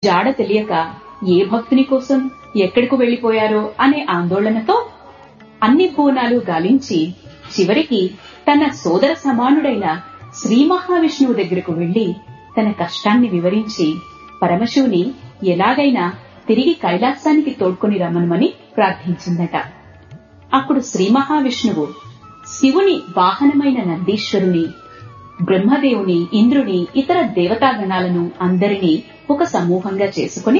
జాడ తెలియక ఏ భక్తుని కోసం ఎక్కడికి వెళ్లిపోయారో అనే ఆందోళనతో అన్ని భువనాలు గాలించి చివరికి తన సోదర సమానుడైన శ్రీ మహావిష్ణువు దగ్గరకు వెళ్లి తన కష్టాన్ని వివరించి పరమశివుని ఎలాగైనా తిరిగి కైలాసానికి తోడ్కొని రమ్మనమని ప్రార్థించిందట అప్పుడు శ్రీ మహావిష్ణువు శివుని వాహనమైన నందీశ్వరుని బ్రహ్మదేవుని ఇంద్రుని ఇతర దేవతాగణాలను అందరినీ ఒక సమూహంగా చేసుకుని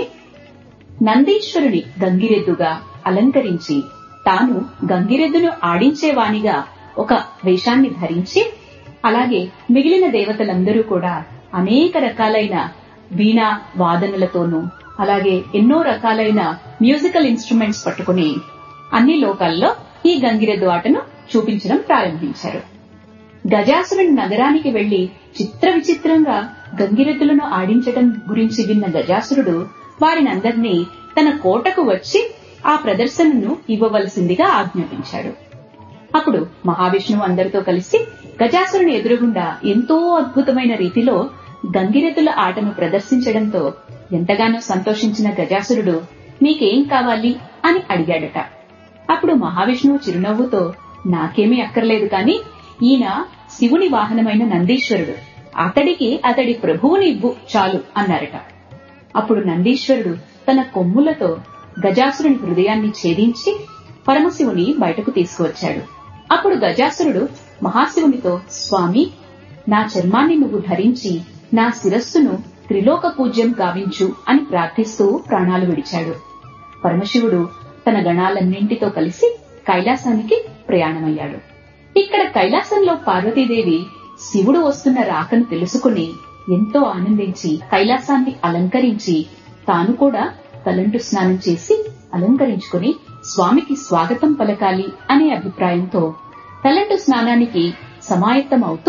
నందీశ్వరుని గంగిరెద్దుగా అలంకరించి తాను గంగిరెద్దును ఆడించేవానిగా ఒక వేషాన్ని ధరించి అలాగే మిగిలిన దేవతలందరూ కూడా అనేక రకాలైన వీణా వాదనలతోనూ అలాగే ఎన్నో రకాలైన మ్యూజికల్ ఇన్స్ట్రుమెంట్స్ పట్టుకుని అన్ని లోకాల్లో ఈ గంగిరెద్దు ఆటను చూపించడం ప్రారంభించారు గజాసురుని నగరానికి వెళ్లి చిత్ర విచిత్రంగా గంగిరెద్దులను ఆడించడం గురించి విన్న గజాసురుడు వారినందరినీ తన కోటకు వచ్చి ఆ ప్రదర్శనను ఇవ్వవలసిందిగా ఆజ్ఞాపించాడు అప్పుడు మహావిష్ణువు అందరితో కలిసి గజాసురుని ఎదురుగుండా ఎంతో అద్భుతమైన రీతిలో గంగిరెద్దుల ఆటను ప్రదర్శించడంతో ఎంతగానో సంతోషించిన గజాసురుడు మీకేం కావాలి అని అడిగాడట అప్పుడు మహావిష్ణువు చిరునవ్వుతో నాకేమీ అక్కర్లేదు కాని ఈయన శివుని వాహనమైన నందీశ్వరుడు అతడికి అతడి ప్రభువుని ఇవ్వు చాలు అన్నారట అప్పుడు నందీశ్వరుడు తన కొమ్ములతో గజాసురుని హృదయాన్ని ఛేదించి పరమశివుని బయటకు తీసుకువచ్చాడు అప్పుడు గజాసురుడు మహాశివునితో స్వామి నా చర్మాన్ని నువ్వు ధరించి నా శిరస్సును త్రిలోక పూజ్యం గావించు అని ప్రార్థిస్తూ ప్రాణాలు విడిచాడు పరమశివుడు తన గణాలన్నింటితో కలిసి కైలాసానికి ప్రయాణమయ్యాడు ఇక్కడ కైలాసంలో పార్వతీదేవి శివుడు వస్తున్న రాకను తెలుసుకుని ఎంతో ఆనందించి కైలాసాన్ని అలంకరించి తాను కూడా తలంటు స్నానం చేసి అలంకరించుకుని స్వామికి స్వాగతం పలకాలి అనే అభిప్రాయంతో తలంటు స్నానానికి సమాయత్తం అవుతూ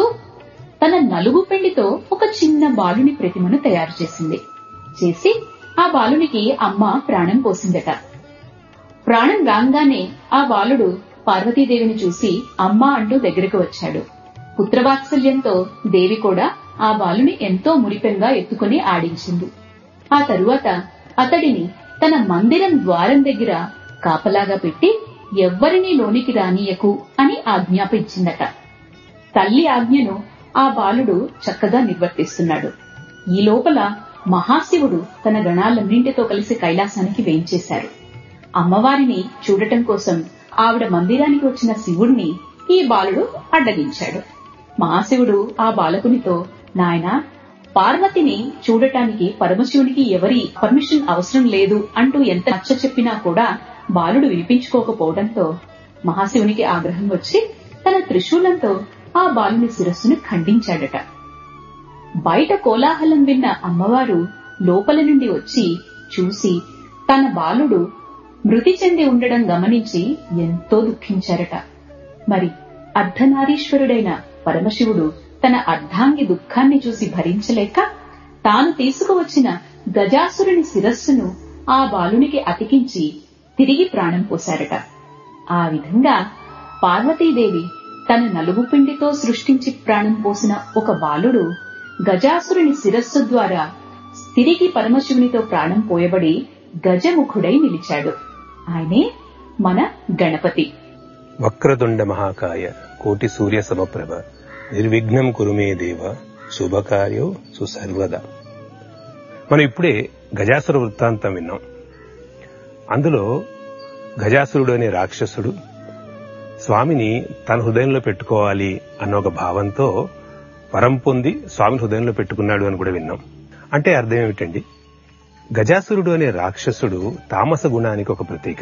తన నలుగు పిండితో ఒక చిన్న బాలుని ప్రతిమను తయారు చేసింది చేసి ఆ బాలునికి అమ్మ ప్రాణం పోసిందట ప్రాణం రాగానే ఆ బాలుడు పార్వతీదేవిని చూసి అమ్మా అంటూ దగ్గరకు వచ్చాడు పుత్రవాత్సల్యంతో దేవి కూడా ఆ బాలుని ఎంతో మురిపెంగా ఎత్తుకుని ఆడించింది ఆ తరువాత అతడిని తన మందిరం ద్వారం దగ్గర కాపలాగా పెట్టి ఎవ్వరినీ లోనికి రానియకు అని ఆజ్ఞాపించిందట తల్లి ఆజ్ఞను ఆ బాలుడు చక్కగా నిర్వర్తిస్తున్నాడు ఈ లోపల మహాశివుడు తన గణాలన్నింటితో కలిసి కైలాసానికి వేయించేశారు అమ్మవారిని చూడటం కోసం ఆవిడ మందిరానికి వచ్చిన శివుణ్ణి ఈ బాలుడు అడ్డగించాడు మహాశివుడు ఆ బాలకునితో నాయన పార్వతిని చూడటానికి పరమశివునికి ఎవరి పర్మిషన్ అవసరం లేదు అంటూ ఎంత నచ్చ చెప్పినా కూడా బాలుడు వినిపించుకోకపోవడంతో మహాశివునికి ఆగ్రహం వచ్చి తన త్రిశూలంతో ఆ బాలుని శిరస్సును ఖండించాడట బయట కోలాహలం విన్న అమ్మవారు లోపల నుండి వచ్చి చూసి తన బాలుడు మృతి చెంది ఉండడం గమనించి ఎంతో దుఃఖించారట మరి అర్ధనారీశ్వరుడైన పరమశివుడు తన అర్ధాంగి దుఃఖాన్ని చూసి భరించలేక తాను తీసుకువచ్చిన గజాసురుని శిరస్సును ఆ బాలునికి అతికించి తిరిగి ప్రాణం పోశారట ఆ విధంగా పార్వతీదేవి తన నలుగు పిండితో సృష్టించి ప్రాణం పోసిన ఒక బాలుడు గజాసురుని శిరస్సు ద్వారా తిరిగి పరమశివునితో ప్రాణం పోయబడి గజముఖుడై నిలిచాడు ఆయనే మన గణపతి వక్రతుండ మహాకాయ కోటి సూర్య సమప్రభ నిర్విఘ్నం కురుమే దేవ శుభకార్యో సుసర్వద మనం ఇప్పుడే గజాసుర వృత్తాంతం విన్నాం అందులో గజాసురుడు అనే రాక్షసుడు స్వామిని తన హృదయంలో పెట్టుకోవాలి అన్న ఒక భావంతో వరం పొంది స్వామిని హృదయంలో పెట్టుకున్నాడు అని కూడా విన్నాం అంటే అర్థం ఏమిటండి గజాసురుడు అనే రాక్షసుడు తామస గుణానికి ఒక ప్రతీక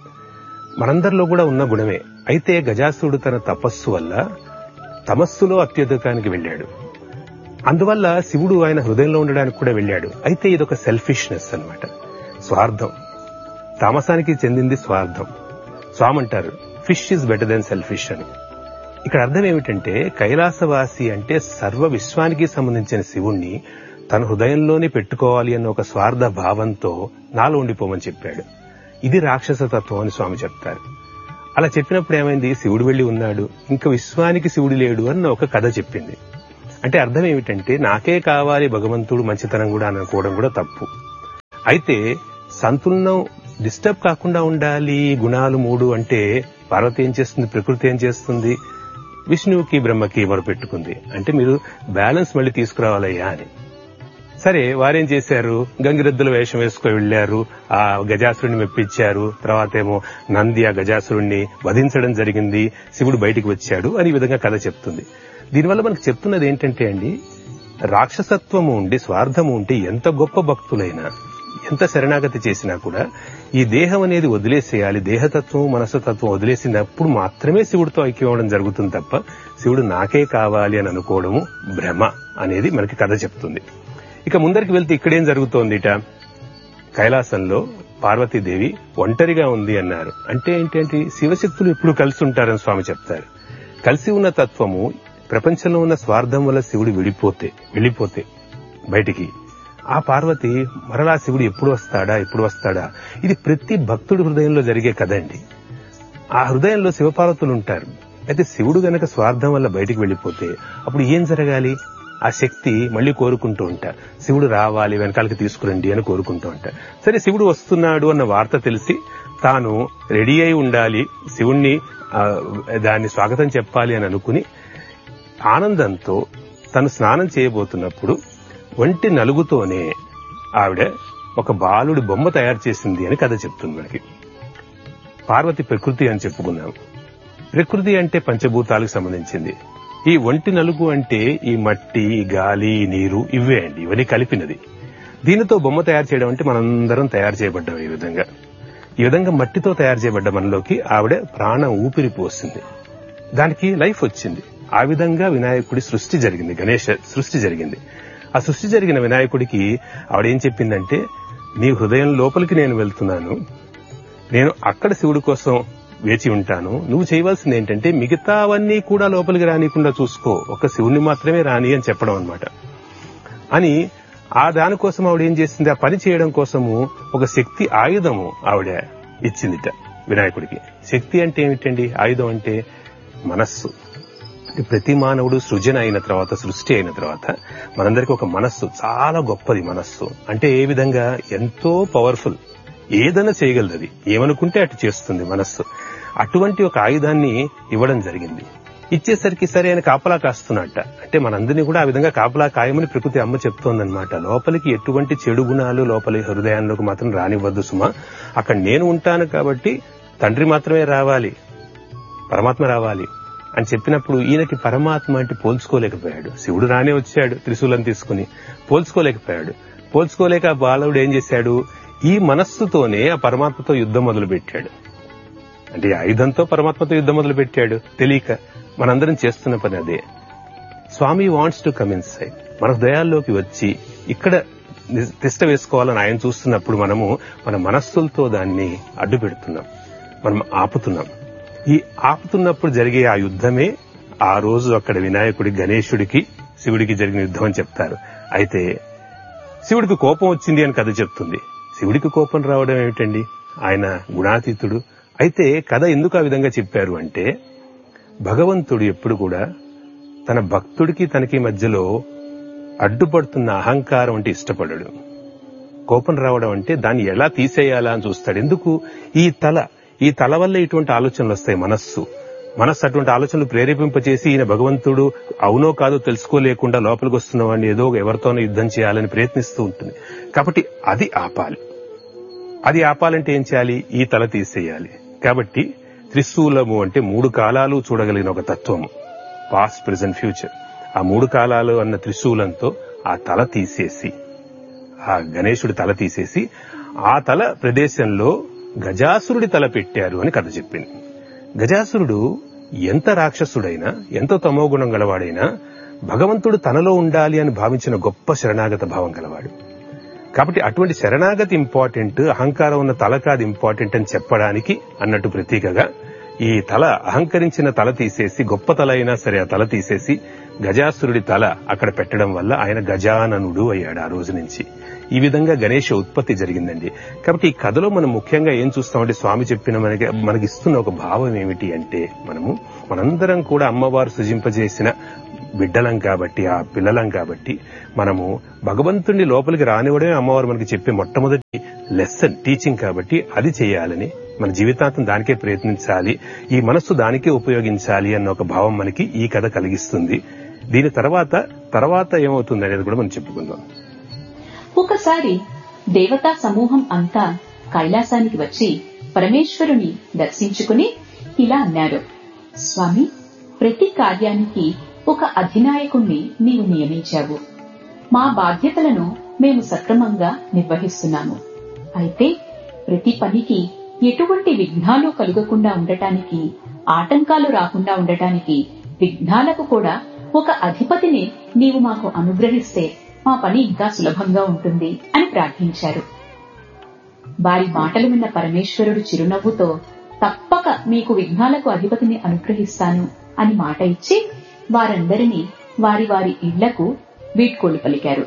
మనందరిలో కూడా ఉన్న గుణమే అయితే గజాసురుడు తన తపస్సు వల్ల తమస్సులో అత్యధికానికి వెళ్ళాడు అందువల్ల శివుడు ఆయన హృదయంలో ఉండడానికి కూడా వెళ్ళాడు అయితే ఇదొక సెల్ఫిష్నెస్ అన్నమాట స్వార్థం తామసానికి చెందింది స్వార్థం స్వామి అంటారు fish is better than selfish అని ఇక్కడ అర్థం ఏమిటంటే కైలాసవాసి అంటే సర్వ విశ్వానికి సంబంధించిన శివుణ్ణి తన హృదయంలోనే పెట్టుకోవాలి అన్న ఒక స్వార్థ భావంతో నాలో ఉండిపోమని చెప్పాడు ఇది రాక్షస తత్వం అని స్వామి చెప్తారు అలా చెప్పినప్పుడు ఏమైంది శివుడు వెళ్లి ఉన్నాడు ఇంకా విశ్వానికి శివుడు లేడు అన్న ఒక కథ చెప్పింది అంటే అర్థం ఏమిటంటే నాకే కావాలి భగవంతుడు మంచితనం కూడా అనుకోవడం కూడా తప్పు అయితే సంతులనం డిస్టర్బ్ కాకుండా ఉండాలి గుణాలు మూడు అంటే పార్వతి ఏం చేస్తుంది ప్రకృతి ఏం చేస్తుంది విష్ణువుకి బ్రహ్మకి మొరపెట్టుకుంది అంటే మీరు బ్యాలెన్స్ మళ్ళీ తీసుకురావాలయ్యా అని సరే వారేం చేశారు గంగిరెద్దుల వేషం వేసుకొని వెళ్లారు ఆ గజాసురుడిని మెప్పించారు తర్వాత ఏమో నంది ఆ గజాసురుణ్ణి వధించడం జరిగింది శివుడు బయటికి వచ్చాడు అని ఈ విధంగా కథ చెప్తుంది దీనివల్ల మనకు చెప్తున్నది ఏంటంటే అండి రాక్షసత్వము ఉండి స్వార్థము ఉంటే ఎంత గొప్ప భక్తులైనా ఎంత శరణాగతి చేసినా కూడా ఈ దేహం అనేది వదిలేసేయాలి దేహతత్వం మనసతత్వం వదిలేసినప్పుడు మాత్రమే శివుడితో ఐక్యం అవడం జరుగుతుంది తప్ప శివుడు నాకే కావాలి అని అనుకోవడము భ్రమ అనేది మనకి కథ చెప్తుంది ఇక ముందరికి వెళ్తే ఇక్కడేం జరుగుతోందిట కైలాసంలో పార్వతీదేవి ఒంటరిగా ఉంది అన్నారు అంటే ఏంటంటే శివశక్తులు ఎప్పుడు కలిసి ఉంటారని స్వామి చెప్తారు కలిసి ఉన్న తత్వము ప్రపంచంలో ఉన్న స్వార్థం వల్ల శివుడు విడిపోతే వెళ్ళిపోతే బయటికి ఆ పార్వతి మరలా శివుడు ఎప్పుడు వస్తాడా ఎప్పుడు వస్తాడా ఇది ప్రతి భక్తుడి హృదయంలో జరిగే కదండి ఆ హృదయంలో శివపార్వతులు ఉంటారు అయితే శివుడు గనక స్వార్థం వల్ల బయటికి వెళ్ళిపోతే అప్పుడు ఏం జరగాలి ఆ శక్తి మళ్ళీ కోరుకుంటూ ఉంటా శివుడు రావాలి వెనకాలకి తీసుకురండి అని కోరుకుంటూ ఉంటా సరే శివుడు వస్తున్నాడు అన్న వార్త తెలిసి తాను రెడీ అయి ఉండాలి శివుణ్ణి ఆ, దాన్ని స్వాగతం చెప్పాలి అని అనుకుని ఆనందంతో తను స్నానం చేయబోతున్నప్పుడు ఒంటి నలుగుతోనే ఆవిడ ఒక బాలుడి బొమ్మ తయారు చేసింది అని కథ చెప్తుంది మనకి పార్వతి ప్రకృతి అని చెప్పుకున్నాం ప్రకృతి అంటే పంచభూతాలకు సంబంధించింది ఈ ఒంటి నలుగు అంటే ఈ మట్టి ఈ గాలి ఈ నీరు ఇవే అండి ఇవన్నీ కలిపినది దీనితో బొమ్మ తయారు చేయడం అంటే మనందరం తయారు చేయబడ్డాం ఈ విధంగా ఈ విధంగా మట్టితో తయారు చేయబడ్డ మనలోకి ఆవిడ ప్రాణం ఊపిరి పోసింది దానికి లైఫ్ వచ్చింది ఆ విధంగా వినాయకుడి సృష్టి జరిగింది గణేష సృష్టి జరిగింది ఆ సృష్టి జరిగిన వినాయకుడికి ఆవిడ ఏం చెప్పిందంటే నీ హృదయం లోపలికి నేను వెళ్తున్నాను నేను అక్కడ శివుడి కోసం వేచి ఉంటాను నువ్వు చేయవలసింది ఏంటంటే మిగతావన్నీ కూడా లోపలికి రానికుండా చూసుకో ఒక శివుణ్ణి మాత్రమే రాని అని చెప్పడం అన్నమాట అని ఆ దానికోసం ఆవిడ ఏం చేసింది ఆ పని చేయడం కోసము ఒక శక్తి ఆయుధము ఆవిడ ఇచ్చిందిట వినాయకుడికి శక్తి అంటే ఏమిటండి ఆయుధం అంటే మనస్సు అంటే ప్రతి మానవుడు సృజన అయిన తర్వాత సృష్టి అయిన తర్వాత మనందరికీ ఒక మనస్సు చాలా గొప్పది మనస్సు అంటే ఏ విధంగా ఎంతో పవర్ఫుల్ ఏదైనా చేయగలదు అది ఏమనుకుంటే అటు చేస్తుంది మనస్సు అటువంటి ఒక ఆయుధాన్ని ఇవ్వడం జరిగింది ఇచ్చేసరికి సరే ఆయన కాపలా కాస్తున్నట్ట అంటే మనందరినీ కూడా ఆ విధంగా కాపలా కాయమని ప్రకృతి అమ్మ చెప్తోందనమాట లోపలికి ఎటువంటి చెడు గుణాలు లోపలి హృదయాల్లోకి మాత్రం రానివ్వద్దు సుమా అక్కడ నేను ఉంటాను కాబట్టి తండ్రి మాత్రమే రావాలి పరమాత్మ రావాలి అని చెప్పినప్పుడు ఈయనకి పరమాత్మ అంటే పోల్చుకోలేకపోయాడు శివుడు రానే వచ్చాడు త్రిశూలం తీసుకుని పోల్చుకోలేకపోయాడు పోల్చుకోలేక ఆ బాలవుడు ఏం చేశాడు ఈ మనస్సుతోనే ఆ పరమాత్మతో యుద్ధం మొదలు పెట్టాడు అంటే ఈ ఆయుధంతో పరమాత్మతో యుద్ధం మొదలు పెట్టాడు తెలియక మనందరం చేస్తున్న పని అదే Swami wants to come inside మన హృదయాల్లోకి వచ్చి ఇక్కడ ని- తిష్ట వేసుకోవాలని ఆయన చూస్తున్నప్పుడు మనము మన మనస్సులతో దాన్ని అడ్డు పెడుతున్నాం మనం ఆపుతున్నాం ఈ ఆపుతున్నప్పుడు జరిగే ఆ యుద్ధమే ఆ రోజు అక్కడ వినాయకుడి గణేశుడికి శివుడికి జరిగిన యుద్ధం అని చెప్తారు అయితే శివుడికి కోపం వచ్చింది అని కథ చెప్తుంది శివుడికి కోపం రావడం ఏమిటండి ఆయన గుణాతీతుడు అయితే కథ ఎందుకు ఆ విధంగా చెప్పారు అంటే భగవంతుడు ఎప్పుడు కూడా తన భక్తుడికి తనకి మధ్యలో అడ్డుపడుతున్న అహంకారం అంటే ఇష్టపడడు కోపం రావడం అంటే దాన్ని ఎలా తీసేయాలా అని చూస్తాడు ఎందుకు ఈ తల ఈ తల వల్ల ఇటువంటి ఆలోచనలు వస్తాయి మనస్సు మనస్సు అటువంటి ఆలోచనలు ప్రేరేపింపచేసి ఈయన భగవంతుడు అవునో కాదో తెలుసుకోలేకుండా లోపలికి వస్తున్న వాడిని ఏదో ఎవరితోనో యుద్ధం చేయాలని ప్రయత్నిస్తూ ఉంటుంది కాబట్టి అది ఆపాలి అది ఆపాలంటే ఏం చేయాలి ఈ తల తీసేయాలి కాబట్టి త్రిశూలము అంటే మూడు కాలాలు చూడగలిగిన ఒక తత్వము పాస్ట్ ప్రెసెంట్ ఫ్యూచర్ ఆ మూడు కాలాలు అన్న త్రిశూలంతో ఆ తల తీసేసి ఆ గణేశుడి తల తీసేసి ఆ తల ప్రదేశంలో గజాసురుడి తల పెట్టారు అని కథ చెప్పింది గజాసురుడు ఎంత రాక్షసుడైనా ఎంతో తమోగుణం గలవాడైనా భగవంతుడు తనలో ఉండాలి అని భావించిన గొప్ప శరణాగత భావం గలవాడు కాబట్టి అటువంటి శరణాగతి ఇంపార్టెంట్ అహంకారం ఉన్న తల కాదు ఇంపార్టెంట్ అని చెప్పడానికి అన్నట్టు ప్రతీకగా ఈ తల అహంకరించిన తల తీసేసి గొప్ప తల అయినా సరే ఆ తల తీసేసి గజాసురుడి తల అక్కడ పెట్టడం వల్ల ఆయన గజాననుడు అయ్యాడు ఆ రోజు నుంచి ఈ విధంగా గణేష ఉత్పత్తి జరిగిందండి కాబట్టి ఈ కథలో మనం ముఖ్యంగా ఏం చూస్తామంటే స్వామి చెప్పిన మనకి మనకి ఇస్తున్న ఒక భావం ఏమిటి అంటే మనము మనందరం కూడా అమ్మవారు సృజింపజేసిన బిడ్డలం కాబట్టి ఆ పిల్లలం కాబట్టి మనము భగవంతుడిని లోపలికి రానివ్వడమే అమ్మవారు మనకి చెప్పే మొట్టమొదటి లెసన్ టీచింగ్ కాబట్టి అది చేయాలని మన జీవితాంతం దానికే ప్రయత్నించాలి ఈ మనస్సు దానికే ఉపయోగించాలి అన్న ఒక భావం మనకి ఈ కథ కలిగిస్తుంది దీని తర్వాత తర్వాత ఏమవుతుంది అనేది కూడా మనం చెప్పుకుందాం ఒకసారి దేవతా సమూహం అంతా కైలాసానికి వచ్చి పరమేశ్వరుని దర్శించుకుని ఇలా అన్నారు స్వామి ప్రతి కార్యానికి ఒక అధినాయకుణ్ణి నీవు నియమించావు మా బాధ్యతలను మేము సక్రమంగా నిర్వహిస్తున్నాము అయితే ప్రతి పనికి ఎటువంటి విఘ్నాలు కలుగకుండా ఉండటానికి ఆటంకాలు రాకుండా ఉండటానికి విఘ్నాలకు కూడా ఒక అధిపతిని నీవు మాకు అనుగ్రహిస్తే మా పని ఇంకా సులభంగా ఉంటుంది అని ప్రార్థించారు వారి మాటలు విన్న పరమేశ్వరుడు చిరునవ్వుతో తప్పక మీకు విఘ్నాలకు అధిపతిని అనుగ్రహిస్తాను అని మాట ఇచ్చి వారందరినీ వారి వారి ఇళ్లకు వీడ్కోలు పలికారు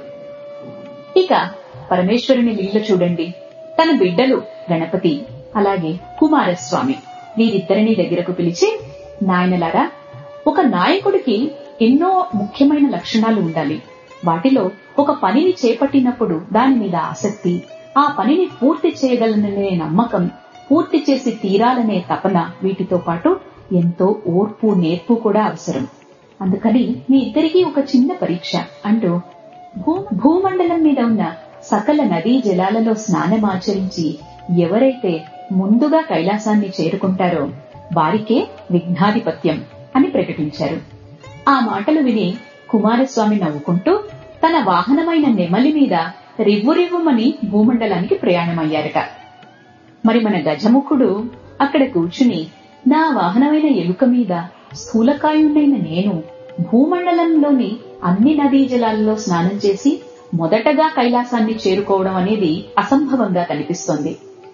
ఇక పరమేశ్వరుని లీల చూడండి తన బిడ్డలు గణపతి అలాగే కుమారస్వామి వీరిద్దరిని దగ్గరకు పిలిచి నాయనలారా ఒక నాయకుడికి ఎన్నో ముఖ్యమైన లక్షణాలు ఉండాలి వాటిలో ఒక పనిని చేపట్టినప్పుడు దాని మీద ఆసక్తి ఆ పనిని పూర్తి చేయగలననే నమ్మకం పూర్తి చేసి తీరాలనే తపన వీటితో పాటు ఎంతో ఓర్పు నేర్పు కూడా అవసరం అందుకని మీ ఇద్దరికీ ఒక చిన్న పరీక్ష అంటూ భూ భూమండలం మీద ఉన్న సకల నదీ జలాలలో స్నానమాచరించి ఎవరైతే ముందుగా కైలాసాన్ని చేరుకుంటారో వారికే విఘ్నాధిపత్యం అని ప్రకటించారు ఆ మాటలు విని కుమారస్వామి నవ్వుకుంటూ తన వాహనమైన నెమలి మీద రివ్వురివ్వుమని భూమండలానికి ప్రయాణమయ్యారట మరి మన గజముఖుడు అక్కడ కూర్చుని నా వాహనమైన ఎలుక మీద స్థూలకాయుడైన నేను భూమండలంలోని అన్ని నదీ జలాలలో స్నానం చేసి మొదటగా కైలాసాన్ని చేరుకోవడం అనేది అసంభవంగా కనిపిస్తోంది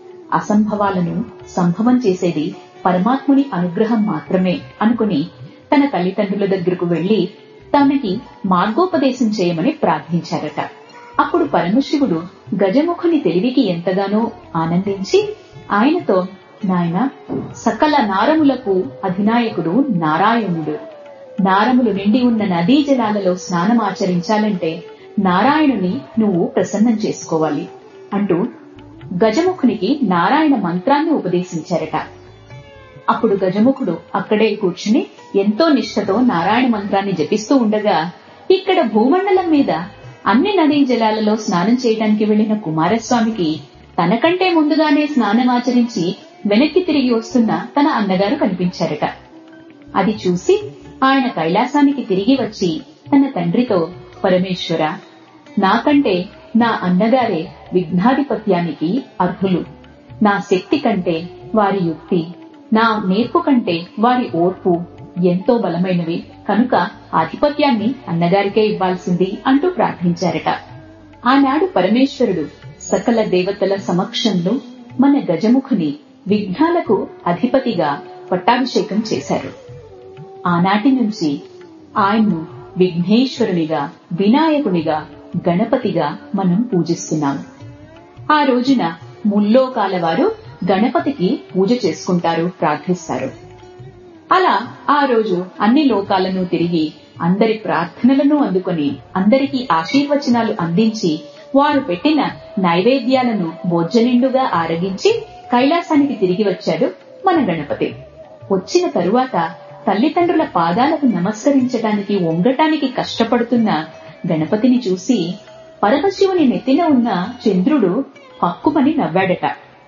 అసంభవాలను సంభవం చేసేది పరమాత్ముని అనుగ్రహం మాత్రమే అనుకుని తన తల్లిదండ్రుల దగ్గరకు వెళ్లి తనకి మార్గోపదేశం చేయమని ప్రార్థించారట అప్పుడు పరమశివుడు గజముఖుని తెలివికి ఎంతగానో ఆనందించి ఆయనతో నాయన సకల నారములకు అధినాయకుడు నారాయణుడు నారములు నిండి ఉన్న నదీ జలాలలో స్నానం ఆచరించాలంటే నారాయణుని నువ్వు ప్రసన్నం చేసుకోవాలి అంటూ గజముఖునికి నారాయణ మంత్రాన్ని ఉపదేశించారట అప్పుడు గజముఖుడు అక్కడే కూర్చుని ఎంతో నిష్ఠతో నారాయణ మంత్రాన్ని జపిస్తూ ఉండగా ఇక్కడ భూమండలం మీద అన్ని నదీ జలాలలో స్నానం చేయడానికి వెళ్లిన కుమారస్వామికి తనకంటే ముందుగానే స్నానమాచరించి వెనక్కి తిరిగి వస్తున్న తన అన్నగారు కనిపించారట అది చూసి ఆయన కైలాసానికి తిరిగి వచ్చి తన తండ్రితో పరమేశ్వర నాకంటే నా అన్నగారే విఘ్నాధిపత్యానికి అర్హులు నా శక్తి కంటే వారి యుక్తి నా నేర్పు కంటే వారి ఓర్పు ఎంతో బలమైనవి కనుక ఆధిపత్యాన్ని అన్నగారికే ఇవ్వాల్సింది అంటూ ప్రార్థించారట ఆనాడు పరమేశ్వరుడు సకల దేవతల సమక్షంలో మన గజముఖుని విఘ్నాలకు అధిపతిగా పట్టాభిషేకం చేశారు ఆనాటి నుంచి ఆయన్ను విఘ్నేశ్వరునిగా వినాయకునిగా గణపతిగా మనం పూజిస్తున్నాం ఆ రోజున ముల్లోకాల వారు గణపతికి పూజ చేసుకుంటారు ప్రార్థిస్తారు అలా ఆ రోజు అన్ని లోకాలను తిరిగి అందరి ప్రార్థనలను అందుకొని అందరికీ ఆశీర్వచనాలు అందించి వారు పెట్టిన నైవేద్యాలను బొజ్జనిండుగా ఆరగించి కైలాసానికి తిరిగి వచ్చాడు మన గణపతి వచ్చిన తరువాత తల్లిదండ్రుల పాదాలకు నమస్కరించడానికి వంగటానికి కష్టపడుతున్న గణపతిని చూసి పరమశివుని నెత్తిన ఉన్న చంద్రుడు హక్కుమని నవ్వాడట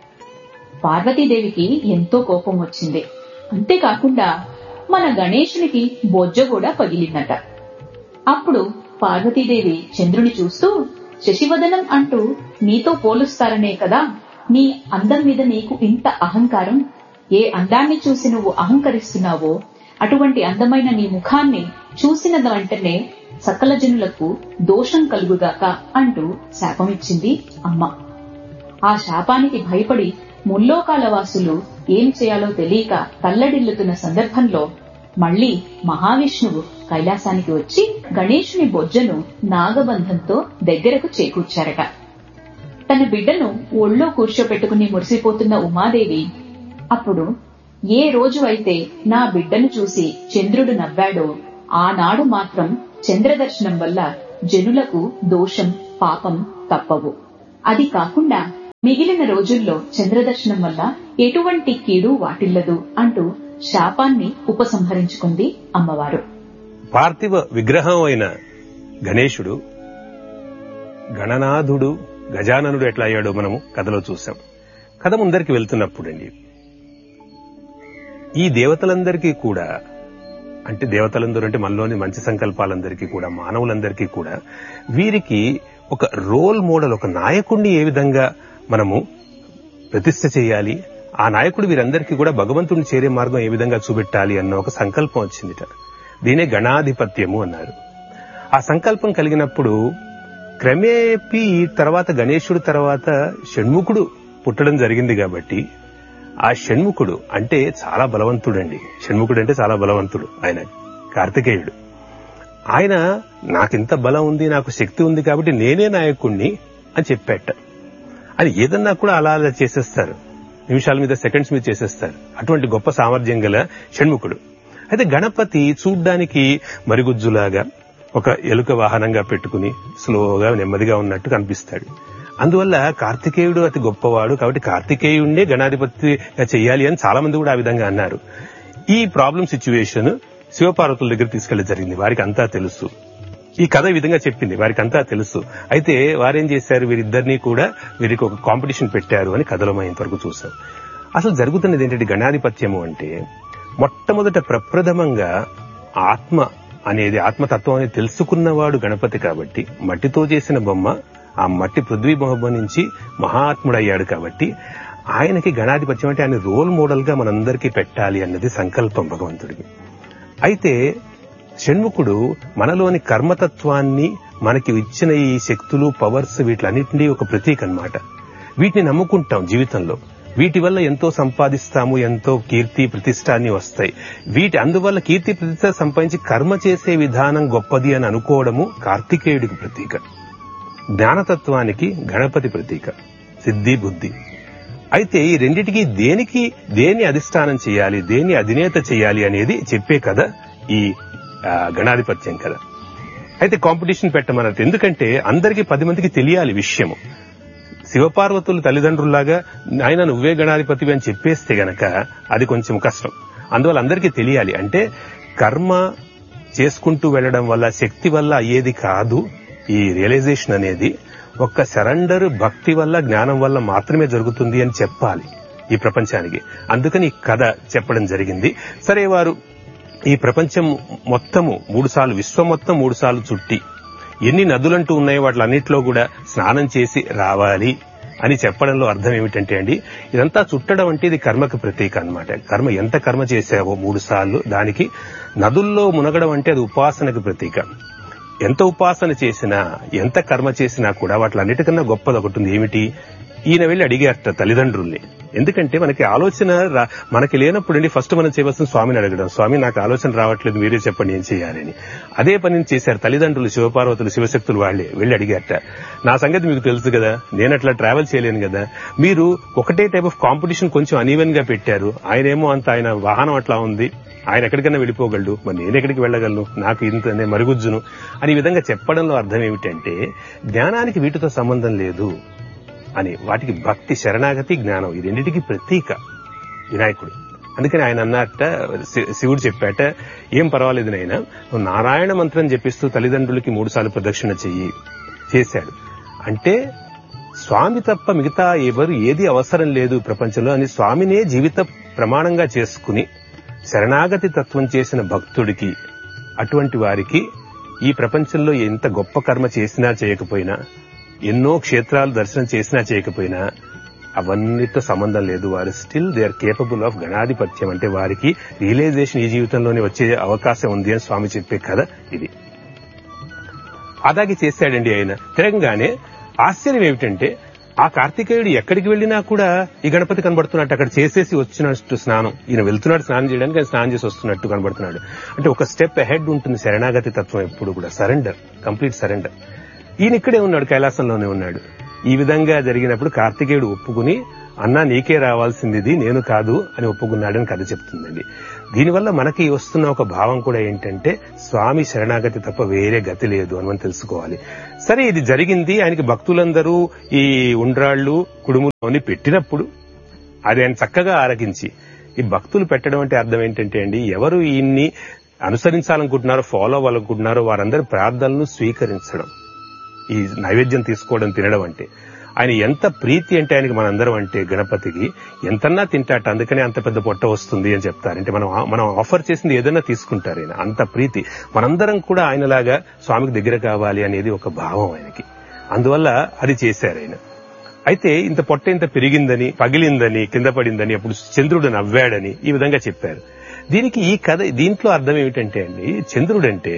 పార్వతీదేవికి ఎంతో కోపం వచ్చింది అంతేకాకుండా మన గణేశునికి బొజ్జ కూడా పగిలిందట అప్పుడు పార్వతీదేవి చంద్రుని చూస్తూ శశివదనం అంటూ నీతో పోలుస్తారనే కదా నీ అందం మీద నీకు ఇంత అహంకారం ఏ అందాన్ని చూసి నువ్వు అహంకరిస్తున్నావో అటువంటి అందమైన నీ ముఖాన్ని చూసిన వెంటనే సకల జనులకు దోషం కలుగుగాక అంటూ శాపమిచ్చింది అమ్మ ఆ శాపానికి భయపడి ముల్లోకాల వాసులు ఏం చేయాలో తెలియక తల్లడిల్లుతున్న సందర్భంలో మళ్లీ మహావిష్ణువు కైలాసానికి వచ్చి గణేశుని బొజ్జను నాగబంధంతో దగ్గరకు చేకూర్చారట తన బిడ్డను ఒళ్ళో కూర్చోపెట్టుకుని మురిసిపోతున్న ఉమాదేవి అప్పుడు ఏ రోజు అయితే నా బిడ్డను చూసి చంద్రుడు నవ్వాడో ఆనాడు మాత్రం చంద్రదర్శనం వల్ల జనులకు దోషం పాపం తప్పవు అది కాకుండా మిగిలిన రోజుల్లో చంద్రదర్శనం వల్ల ఎటువంటి కీడు వాటిల్లదు అంటూ శాపాన్ని ఉపసంహరించుకుంది అమ్మవారు పార్థివ విగ్రహం అయిన గణేశుడు గణనాథుడు గజాననుడు ఎట్లా అయ్యాడో మనము కథలో చూసాం కథ ముందరికి వెళ్తున్నప్పుడండి ఈ దేవతలందరికీ కూడా అంటే దేవతలందరూ అంటే మనలోని మంచి సంకల్పాలందరికీ కూడా మానవులందరికీ కూడా వీరికి ఒక రోల్ మోడల్ ఒక నాయకుడిని ఏ విధంగా మనము ప్రతిష్ఠ చేయాలి ఆ నాయకుడు వీరందరికీ కూడా భగవంతుడిని చేరే మార్గం ఏ విధంగా చూపెట్టాలి అన్న ఒక సంకల్పం వచ్చిందిట దీనే గణాధిపత్యము అన్నారు ఆ సంకల్పం కలిగినప్పుడు క్రమేపీ తర్వాత గణేశుడు తర్వాత షణ్ముఖుడు పుట్టడం జరిగింది కాబట్టి ఆ షణ్ముఖుడు అంటే చాలా బలవంతుడండి షణ్ముఖుడు అంటే చాలా బలవంతుడు ఆయన కార్తికేయుడు ఆయన నాకింత బలం ఉంది నాకు శక్తి ఉంది కాబట్టి నేనే నాయకుణ్ణి అని చెప్పాట అని ఏదన్నా కూడా అలా అలా చేసేస్తారు నిమిషాల మీద సెకండ్స్ మీద చేసేస్తారు అటువంటి గొప్ప సామర్థ్యం గల షణ్ముఖుడు అయితే గణపతి చూడ్డానికి మరిగుజ్జులాగా ఒక ఎలుక వాహనంగా పెట్టుకుని స్లోగా నెమ్మదిగా ఉన్నట్టు కనిపిస్తాడు అందువల్ల కార్తికేయుడు అతి గొప్పవాడు కాబట్టి కార్తికేయుడినే గణాధిపతిగా చెయ్యాలి అని చాలా మంది కూడా ఆ విధంగా అన్నారు ఈ ప్రాబ్లం సిచ్యువేషన్ శివపార్వతుల దగ్గర తీసుకెళ్లి జరిగింది వారికి అంతా తెలుసు ఈ కథ ఈ విధంగా చెప్పింది వారికి అంతా తెలుసు అయితే వారేం చేశారు వీరిద్దరినీ కూడా వీరికి ఒక కాంపిటీషన్ పెట్టారు అని కథలో మనం ఇంతవరకు చూసాం అసలు జరుగుతున్నది ఏంటంటే గణాధిపత్యము అంటే మొట్టమొదట ప్రప్రథమంగా ఆత్మ అనేది ఆత్మతత్వం అనేది తెలుసుకున్నవాడు గణపతి కాబట్టి మట్టితో చేసిన బొమ్మ ఆ మట్టి పృథ్వీ బొమ్మ నుంచి మహాత్ముడయ్యాడు కాబట్టి ఆయనకి గణాధిపత్యం అంటే ఆయన రోల్ మోడల్ గా మనందరికీ పెట్టాలి అన్నది సంకల్పం భగవంతుడికి అయితే షణ్ముఖుడు మనలోని కర్మతత్వాన్ని మనకి ఇచ్చిన ఈ శక్తులు పవర్స్ వీటిలన్నింటినీ ఒక ప్రతీక అన్నమాట వీటిని నమ్ముకుంటాం జీవితంలో వీటి వల్ల ఎంతో సంపాదిస్తాము ఎంతో కీర్తి ప్రతిష్ట అన్ని వస్తాయి వీటి అందువల్ల కీర్తి ప్రతిష్ట సంపాదించి కర్మ చేసే విధానం గొప్పది అని అనుకోవడము కార్తికేయుడికి ప్రతీక జ్ఞానతత్వానికి గణపతి ప్రతీక సిద్ధి బుద్ధి అయితే ఈ రెండిటికి దేనికి దేన్ని అధిష్టానం చేయాలి దేన్ని అధినేత చేయాలి అనేది చెప్పే కదా ఈ ఆ, గణాధిపత్యం కదా అయితే కాంపిటీషన్ పెట్టమన్నట్టు ఎందుకంటే అందరికీ పది మందికి తెలియాలి విషయము శివపార్వతులు తల్లిదండ్రుల్లాగా ఆయన నువ్వే గణాధిపతివి అని చెప్పేస్తే గనక అది కొంచెం కష్టం అందువల్ల అందరికీ తెలియాలి అంటే కర్మ చేసుకుంటూ వెళ్ళడం వల్ల శక్తి వల్ల అయ్యేది కాదు ఈ రియలైజేషన్ అనేది ఒక్క సరెండర్ భక్తి వల్ల జ్ఞానం వల్ల మాత్రమే జరుగుతుంది అని చెప్పాలి ఈ ప్రపంచానికి అందుకని ఈ కథ చెప్పడం జరిగింది సరే వారు ఈ ప్రపంచం మొత్తము మూడు సార్లు విశ్వం మొత్తం మూడు సార్లు చుట్టి ఎన్ని నదులంటూ ఉన్నాయో వాటిలన్నింటిలో కూడా స్నానం చేసి రావాలి అని చెప్పడంలో అర్థం ఏమిటంటే అండి ఇదంతా చుట్టడం అంటే ఇది కర్మకు ప్రతీక అన్నమాట కర్మ ఎంత కర్మ చేసావో మూడు సార్లు దానికి నదుల్లో మునగడం అంటే అది ఉపాసనకు ప్రతీక ఎంత ఉపాసన చేసినా ఎంత కర్మ చేసినా కూడా వాటిలన్నిటికన్నా గొప్పది ఒకటి ఉంది ఏమిటి ఈయన వెళ్ళి అడిగారట తల్లిదండ్రుల్ని ఎందుకంటే మనకి ఆలోచన రా- మనకి లేనప్పుడు ఫస్ట్ మనం చేయవలసిన స్వామిని అడగడం స్వామి నాకు ఆలోచన రావట్లేదు మీరే చెప్పండి ఏం చేయాలని అదే పనిని చేశారు తల్లిదండ్రులు శివపార్వతులు శివశక్తులు వాళ్ళే వెళ్ళి అడిగారట నా సంగతి మీకు తెలుసు కదా నేను అట్లా ట్రావెల్ చేయలేను కదా మీరు ఒకటే టైప్ ఆఫ్ కాంపిటీషన్ కొంచెం అనీవెన్ గా పెట్టారు ఆయనేమో అంత ఆయన వాహనం అట్లా ఉంది ఆయన ఎక్కడికైనా వెళ్ళిపోగలడు మరి నేను ఎక్కడికి వెళ్ళగలను నాకు ఇంత నేను మరుగుజ్జును అని ఈ విధంగా చెప్పడంలో అర్థం ఏమిటంటే జ్ఞానానికి వీటితో సంబంధం లేదు అని వాటికి భక్తి శరణాగతి జ్ఞానం ఈ రెండింటికి ప్రతీక వినాయకుడు అందుకని ఆయన అన్నట్ట శి- శివుడు చెప్పాట ఏం పర్వాలేదు నాయన నువ్వు నారాయణ మంత్రం చెప్పిస్తూ తల్లిదండ్రులకి మూడు సార్లు ప్రదక్షిణ చెయ్యి చేశాడు అంటే స్వామి తప్ప మిగతా ఎవరు ఏది అవసరం లేదు ప్రపంచంలో అని స్వామినే జీవిత ప్రమాణంగా చేసుకుని శరణాగతి తత్వం చేసిన భక్తుడికి అటువంటి వారికి ఈ ప్రపంచంలో ఎంత గొప్ప కర్మ చేసినా చేయకపోయినా ఎన్నో క్షేత్రాలు దర్శనం చేసినా చేయకపోయినా అవన్నిటితో సంబంధం లేదు వారు still they are capable of గణాధిపత్యం అంటే వారికి రియలైజేషన్ ఈ జీవితంలోనే వచ్చే అవకాశం ఉంది అని స్వామి చెప్పే కథ ఇది అలాగే చేశాడండి ఆయన తిరగంగానే ఆశ్చర్యం ఏమిటంటే ఆ కార్తికేయుడు ఎక్కడికి వెళ్ళినా కూడా ఈ గణపతి కనబడుతున్నట్టు అక్కడ చేసేసి వచ్చినట్టు స్నానం ఈయన వెళ్తున్నాడు స్నానం చేయడానికి ఆయన స్నానం చేసి వస్తున్నట్టు కనబడుతున్నాడు అంటే ఒక స్టెప్ అహెడ్ ఉంటుంది శరణాగతి తత్వం ఎప్పుడు కూడా సరెండర్ కంప్లీట్ సరెండర్ ఈయన ఇక్కడే ఉన్నాడు కైలాసంలోనే ఉన్నాడు ఈ విధంగా జరిగినప్పుడు కార్తికేయుడు ఒప్పుకుని అన్నా నీకే రావాల్సింది ఇది నేను కాదు అని ఒప్పుకున్నాడని కథ చెప్తుందండి దీనివల్ల మనకి వస్తున్న ఒక భావం కూడా ఏంటంటే స్వామి శరణాగతి తప్ప వేరే గతి లేదు అని మనం తెలుసుకోవాలి సరే ఇది జరిగింది ఆయనకి భక్తులందరూ ఈ ఉండ్రాళ్ళు కుడుములు అని పెట్టినప్పుడు అది ఆయన చక్కగా ఆరగించి ఈ భక్తులు పెట్టడం అంటే అర్థం ఏంటంటే అండి ఎవరు ఈయన్ని అనుసరించాలనుకుంటున్నారో ఫాలో అవ్వాలనుకుంటున్నారో వారందరి ప్రార్థనలను స్వీకరించడం ఈ నైవేద్యం తీసుకోవడం తినడం అంటే ఆయన ఎంత ప్రీతి అంటే ఆయనకి మనందరం అంటే గణపతికి ఎంతన్నా తింటాట అందుకనే అంత పెద్ద పొట్ట వస్తుంది అని చెప్తారు అంటే మనం మనం ఆఫర్ చేసింది ఏదైనా తీసుకుంటారు ఆయన అంత ప్రీతి మనందరం కూడా ఆయనలాగా స్వామికి దగ్గర కావాలి అనేది ఒక భావం ఆయనకి అందువల్ల అది చేశారు ఆయన అయితే ఇంత పొట్ట ఇంత పెరిగిందని పగిలిందని కింద పడిందని అప్పుడు చంద్రుడు నవ్వాడని ఈ విధంగా చెప్పారు దీనికి ఈ కథ దీంట్లో అర్థం ఏమిటంటే అండి చంద్రుడంటే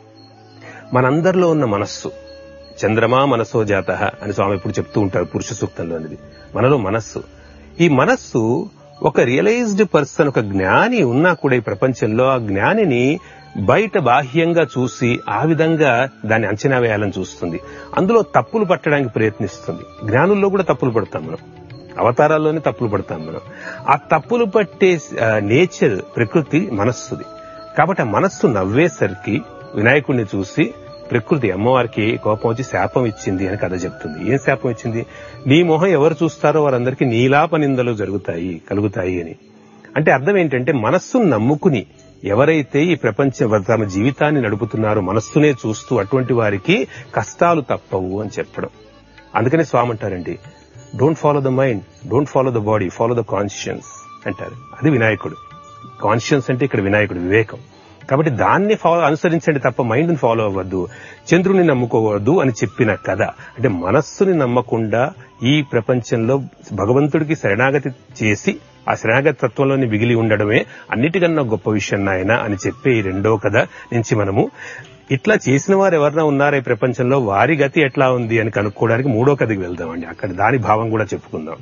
మనందరిలో ఉన్న మనస్సు చంద్రమా మనసో జాత అని స్వామి ఎప్పుడు చెప్తూ ఉంటారు పురుష సూక్తంలో అనేది మనలో మనస్సు ఈ మనస్సు ఒక రియలైజ్డ్ పర్సన్ ఒక జ్ఞాని ఉన్నా కూడా ఈ ప్రపంచంలో ఆ జ్ఞానిని బయట బాహ్యంగా చూసి ఆ విధంగా దాన్ని అంచనా వేయాలని చూస్తుంది అందులో తప్పులు పట్టడానికి ప్రయత్నిస్తుంది జ్ఞానుల్లో కూడా తప్పులు పడతాం మనం అవతారాల్లోనే తప్పులు పడతాం మనం ఆ తప్పులు పట్టే నేచర్ ప్రకృతి మనస్సుది కాబట్టి ఆ మనస్సు నవ్వేసరికి వినాయకుడిని చూసి ప్రకృతి అమ్మవారికి కోపం వచ్చి శాపం ఇచ్చింది అని కథ చెప్తుంది ఏం శాపం ఇచ్చింది నీ మొహం ఎవరు చూస్తారో వారందరికీ నీలాప నిందలు జరుగుతాయి కలుగుతాయి అని అంటే అర్థం ఏంటంటే మనస్సును నమ్ముకుని ఎవరైతే ఈ ప్రపంచ తమ జీవితాన్ని నడుపుతున్నారో మనస్సునే చూస్తూ అటువంటి వారికి కష్టాలు తప్పవు అని చెప్పడం అందుకనే స్వామి అంటారండి don't follow the mind don't follow the body follow the conscience అంటారు అది వినాయకుడు కాన్షియన్స్ అంటే ఇక్కడ వినాయకుడు వివేకం కాబట్టి దాన్ని ఫాలో అనుసరించండి తప్ప మైండ్ని ఫాలో అవ్వద్దు చంద్రుని నమ్ముకోవద్దు అని చెప్పిన కథ అంటే మనస్సుని నమ్మకుండా ఈ ప్రపంచంలో భగవంతుడికి శరణాగతి చేసి ఆ శరణాగతి తత్వంలోని మిగిలి ఉండడమే అన్నిటికన్నా గొప్ప విషయం నాయన అని చెప్పే ఈ రెండో కథ నుంచి మనము ఇట్లా చేసిన వారు ఎవరైనా ఉన్నారా ఈ ప్రపంచంలో వారి గతి ఎట్లా ఉంది అని కనుక్కోవడానికి మూడో కథకి వెళ్దామండి అక్కడ దాని భావం కూడా చెప్పుకుందాం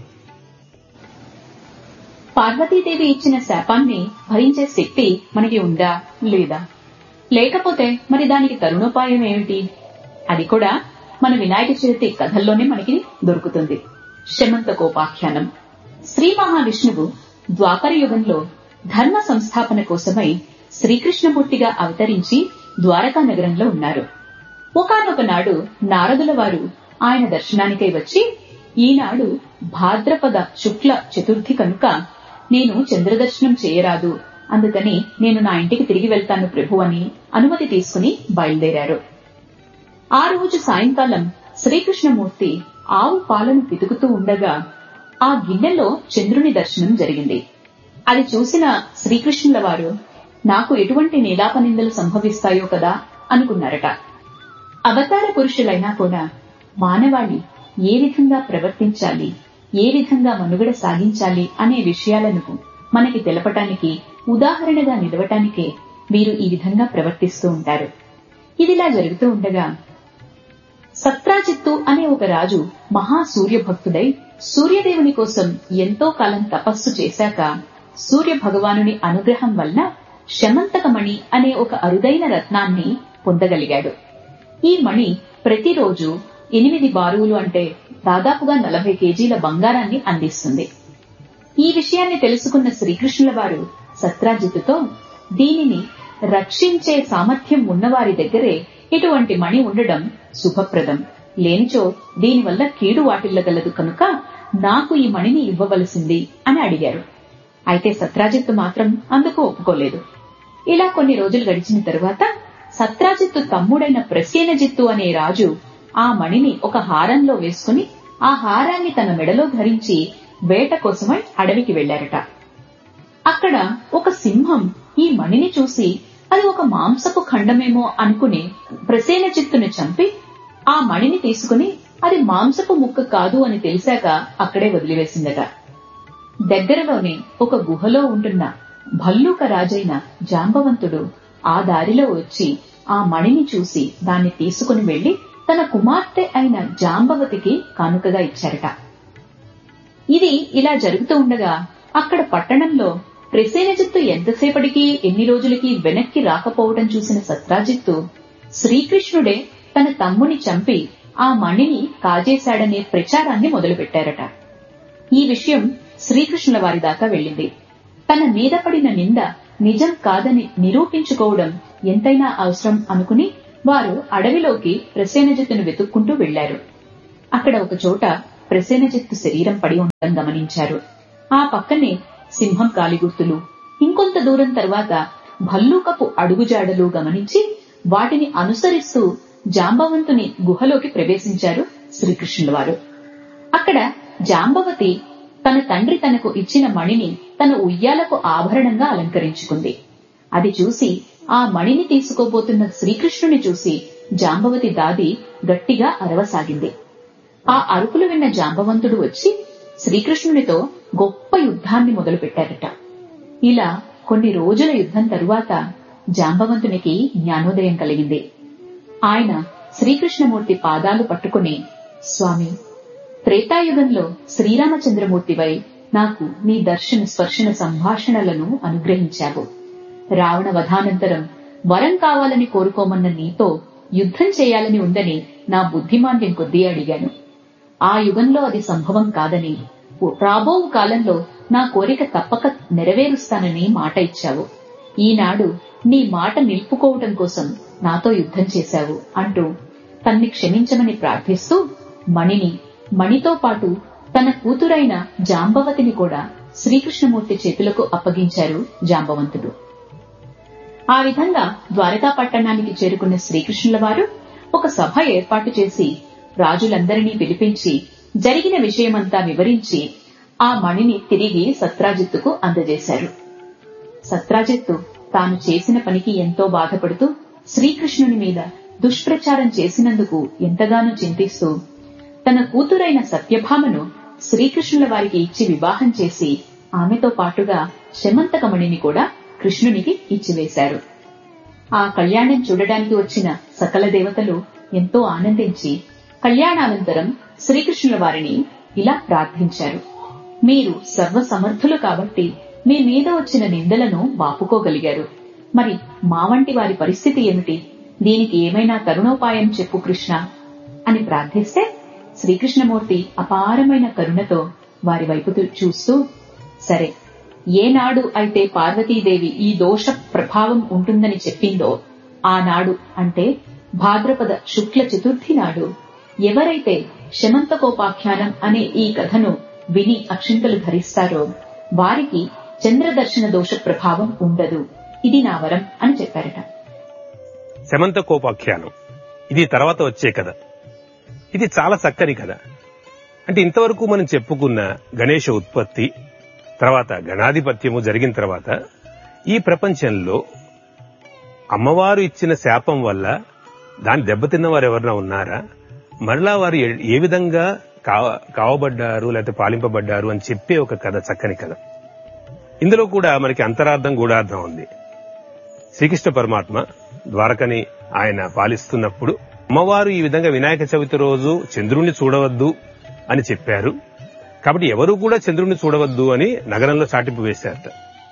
పార్వతీదేవి ఇచ్చిన శాపాన్ని భరించే శక్తి మనకి ఉందా లేదా లేకపోతే మరి దానికి తరుణోపాయం ఏమిటి అది కూడా మన వినాయక చవితి కథల్లోనే మనకి దొరుకుతుంది శమంతకోపాఖ్యానం శ్రీ మహావిష్ణువు ద్వాపర యుగంలో ధర్మ సంస్థాపన కోసమై శ్రీకృష్ణమూర్తిగా అవతరించి ద్వారకా నగరంలో ఉన్నారు ఒకనొక నాడు నారదుల వారు ఆయన దర్శనానికై వచ్చి ఈనాడు భాద్రపద శుక్ల చతుర్థి కనుక నేను చంద్రదర్శనం చేయరాదు అందుకని నేను నా ఇంటికి తిరిగి వెళ్తాను ప్రభు అని అనుమతి తీసుకుని బయలుదేరారు ఆ రోజు సాయంకాలం శ్రీకృష్ణమూర్తి ఆవు పాలను పితుకుతూ ఉండగా ఆ గిన్నెలో చంద్రుని దర్శనం జరిగింది అది చూసిన శ్రీకృష్ణుల వారు నాకు ఎటువంటి నీలాపనిందలు సంభవిస్తాయో కదా అనుకున్నారట అవతార పురుషులైనా కూడా మానవాళి ఏ విధంగా ప్రవర్తించాలి ఏ విధంగా మనుగడ సాగించాలి అనే విషయాలను మనకి తెలపటానికి ఉదాహరణగా నిలవటానికే వీరు ఈ విధంగా ప్రవర్తిస్తూ ఉంటారు ఇదిలా జరుగుతూ ఉండగా సత్రాజిత్తు అనే ఒక రాజు మహా సూర్యభక్తుడై సూర్యదేవుని కోసం ఎంతో కాలం తపస్సు చేశాక సూర్య భగవానుని అనుగ్రహం వలన శమంతకమణి అనే ఒక అరుదైన రత్నాన్ని పొందగలిగాడు ఈ మణి ప్రతిరోజు ఎనిమిది బారువులు అంటే దాదాపుగా నలభై కేజీల బంగారాన్ని అందిస్తుంది ఈ విషయాన్ని తెలుసుకున్న శ్రీకృష్ణుల వారు సత్రాజిత్తుతో దీనిని రక్షించే సామర్థ్యం ఉన్నవారి దగ్గరే ఇటువంటి మణి ఉండడం శుభప్రదం లేనిచో దీనివల్ల కీడు వాటిల్లగలదు కనుక నాకు ఈ మణిని ఇవ్వవలసింది అని అడిగారు అయితే సత్రాజిత్తు మాత్రం అందుకు ఒప్పుకోలేదు ఇలా కొన్ని రోజులు గడిచిన తరువాత సత్రాజిత్తు తమ్ముడైన ప్రసేనజిత్తు అనే రాజు ఆ మణిని ఒక హారంలో వేసుకుని ఆ హారాన్ని తన మెడలో ధరించి వేట కోసమై అడవికి వెళ్లారట అక్కడ ఒక సింహం ఈ మణిని చూసి అది ఒక మాంసపు ఖండమేమో అనుకుని ప్రసేన చిత్తుని చంపి ఆ మణిని తీసుకుని అది మాంసపు ముక్క కాదు అని తెలిసాక అక్కడే వదిలివేసిందట దగ్గరలోనే ఒక గుహలో ఉంటున్న భల్లూక రాజైన జాంబవంతుడు ఆ దారిలో వచ్చి ఆ మణిని చూసి దాన్ని తీసుకుని వెళ్లి తన కుమార్తె అయిన జాంబవతికి కానుకగా ఇచ్చారట ఇది ఇలా జరుగుతూ ఉండగా అక్కడ పట్టణంలో ప్రసేనజిత్తు ఎంతసేపటికి ఎన్ని రోజులకి వెనక్కి రాకపోవడం చూసిన సత్రాజిత్తు శ్రీకృష్ణుడే తన తమ్ముని చంపి ఆ మణిని కాజేశాడనే ప్రచారాన్ని మొదలుపెట్టారట ఈ విషయం శ్రీకృష్ణుల వారి దాకా వెళ్ళింది తన మీద పడిన నింద నిజం కాదని నిరూపించుకోవడం ఎంతైనా అవసరం అనుకుని వారు అడవిలోకి ప్రసేనజిత్తును వెతుక్కుంటూ వెళ్లారు అక్కడ ఒక చోట ప్రసేనజిత్తు శరీరం పడి ఉండడం గమనించారు ఆ పక్కనే సింహం కాలిగుర్తులు ఇంకొంత దూరం తర్వాత భల్లూకపు అడుగుజాడలు గమనించి వాటిని అనుసరిస్తూ జాంబవంతుని గుహలోకి ప్రవేశించారు శ్రీకృష్ణుల వారు అక్కడ జాంబవతి తన తండ్రి తనకు ఇచ్చిన మణిని తన ఉయ్యాలకు ఆభరణంగా అలంకరించుకుంది అది చూసి ఆ మణిని తీసుకోబోతున్న శ్రీకృష్ణుని చూసి జాంబవతి దాది గట్టిగా అరవసాగింది ఆ అరుపులు విన్న జాంబవంతుడు వచ్చి శ్రీకృష్ణునితో గొప్ప యుద్ధాన్ని మొదలుపెట్టారట ఇలా కొన్ని రోజుల యుద్ధం తరువాత జాంబవంతునికి జ్ఞానోదయం కలిగింది ఆయన శ్రీకృష్ణమూర్తి పాదాలు పట్టుకుని స్వామి త్రేతాయుగంలో శ్రీరామచంద్రమూర్తివై నాకు నీ దర్శన స్పర్శన సంభాషణలను అనుగ్రహించావు రావణ వధానంతరం వరం కావాలని కోరుకోమన్న నీతో యుద్ధం చేయాలని ఉందని నా బుద్ధిమాంద్యం కొద్దీ అడిగాను ఆ యుగంలో అది సంభవం కాదని రాబో కాలంలో నా కోరిక తప్పక నెరవేరుస్తానని మాట ఇచ్చావు ఈనాడు నీ మాట నిలుపుకోవటం కోసం నాతో యుద్ధం చేశావు అంటూ తన్ని క్షమించమని ప్రార్థిస్తూ మణిని మణితో పాటు తన కూతురైన జాంబవతిని కూడా శ్రీకృష్ణమూర్తి చేతులకు అప్పగించారు జాంబవంతుడు ఆ విధంగా ద్వారకా పట్టణానికి చేరుకున్న శ్రీకృష్ణుల వారు ఒక సభ ఏర్పాటు చేసి రాజులందరినీ పిలిపించి జరిగిన విషయమంతా వివరించి ఆ మణిని తిరిగి సత్రాజిత్తుకు అందజేశారు సత్రాజిత్తు తాను చేసిన పనికి ఎంతో బాధపడుతూ శ్రీకృష్ణుని మీద దుష్ప్రచారం చేసినందుకు ఎంతగానో చింతిస్తూ తన కూతురైన సత్యభామను శ్రీకృష్ణుల వారికి ఇచ్చి వివాహం చేసి ఆమెతో పాటుగా శమంతకమణిని కూడా కృష్ణునికి ఇచ్చివేశారు ఆ కళ్యాణం చూడడానికి వచ్చిన సకల దేవతలు ఎంతో ఆనందించి కళ్యాణానంతరం శ్రీకృష్ణుల వారిని ఇలా ప్రార్థించారు మీరు సర్వసమర్థులు కాబట్టి మీ మీద వచ్చిన నిందలను వాపుకోగలిగారు మరి మా వంటి వారి పరిస్థితి ఏమిటి దీనికి ఏమైనా తరుణోపాయం చెప్పు కృష్ణ అని ప్రార్థిస్తే శ్రీకృష్ణమూర్తి అపారమైన కరుణతో వారి వైపు చూస్తూ సరే ఏనాడు అయితే పార్వతీదేవి ఈ దోష ప్రభావం ఉంటుందని చెప్పిందో ఆనాడు అంటే భాద్రపద శుక్ల చతుర్థి నాడు ఎవరైతే శమంతకోపాఖ్యానం అనే ఈ కథను విని అక్షింతలు ధరిస్తారో వారికి చంద్రదర్శన దోష ప్రభావం ఉండదు ఇది నా వరం అని చెప్పారట శమంతకోపాఖ్యానం ఇది తర్వాత వచ్చే కథ ఇది చాలా చక్కని కథ అంటే ఇంతవరకు మనం చెప్పుకున్న గణేష ఉత్పత్తి తర్వాత గణాధిపత్యము జరిగిన తర్వాత ఈ ప్రపంచంలో అమ్మవారు ఇచ్చిన శాపం వల్ల దాన్ని దెబ్బతిన్న వారు ఎవరైనా ఉన్నారా మరలా వారు ఏ- ఏ విధంగా కావ- కావబడ్డారు లేకపోతే పాలింపబడ్డారు అని చెప్పే ఒక కథ చక్కని కథ ఇందులో కూడా మనకి అంతరార్థం గూఢార్థం ఉంది శ్రీకృష్ణ పరమాత్మ ద్వారకని ఆయన పాలిస్తున్నప్పుడు అమ్మవారు ఈ విధంగా వినాయక చవితి రోజు చంద్రుణ్ణి చూడవద్దు అని చెప్పారు కాబట్టి ఎవరు కూడా చంద్రుణ్ణి చూడవద్దు అని నగరంలో చాటింపు వేశారట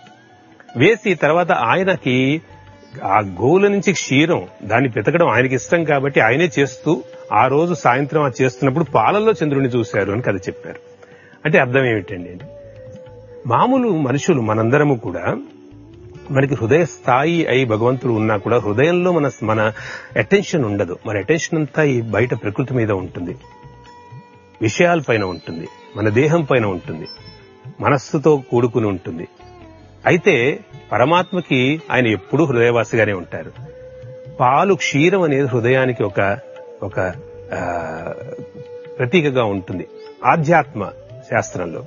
వేసి తర్వాత ఆయనకి ఆ గోవుల నుంచి క్షీరం దాన్ని పెతకడం ఆయనకి ఇష్టం కాబట్టి ఆయనే చేస్తూ ఆ రోజు సాయంత్రం ఆ చేస్తున్నప్పుడు పాలల్లో చంద్రుని చూశారు అని కథ చెప్పారు అంటే అర్థం ఏమిటండి మామూలు మనుషులు మనందరము కూడా మనకి హృదయ స్థాయి అయి భగవంతుడు ఉన్నా కూడా హృదయంలో మన మన అటెన్షన్ ఉండదు మన అటెన్షన్ అంతా ఈ బయట ప్రకృతి మీద ఉంటుంది విషయాల పైన ఉంటుంది మన దేహం పైన ఉంటుంది మనస్సుతో కూడుకుని ఉంటుంది అయితే పరమాత్మకి ఆయన ఎప్పుడూ హృదయవాసిగానే ఉంటారు పాలు క్షీరం అనేది హృదయానికి ఒక ఒక ఆ, ప్రతీకగా ఉంటుంది ఆధ్యాత్మ శాస్త్రంలో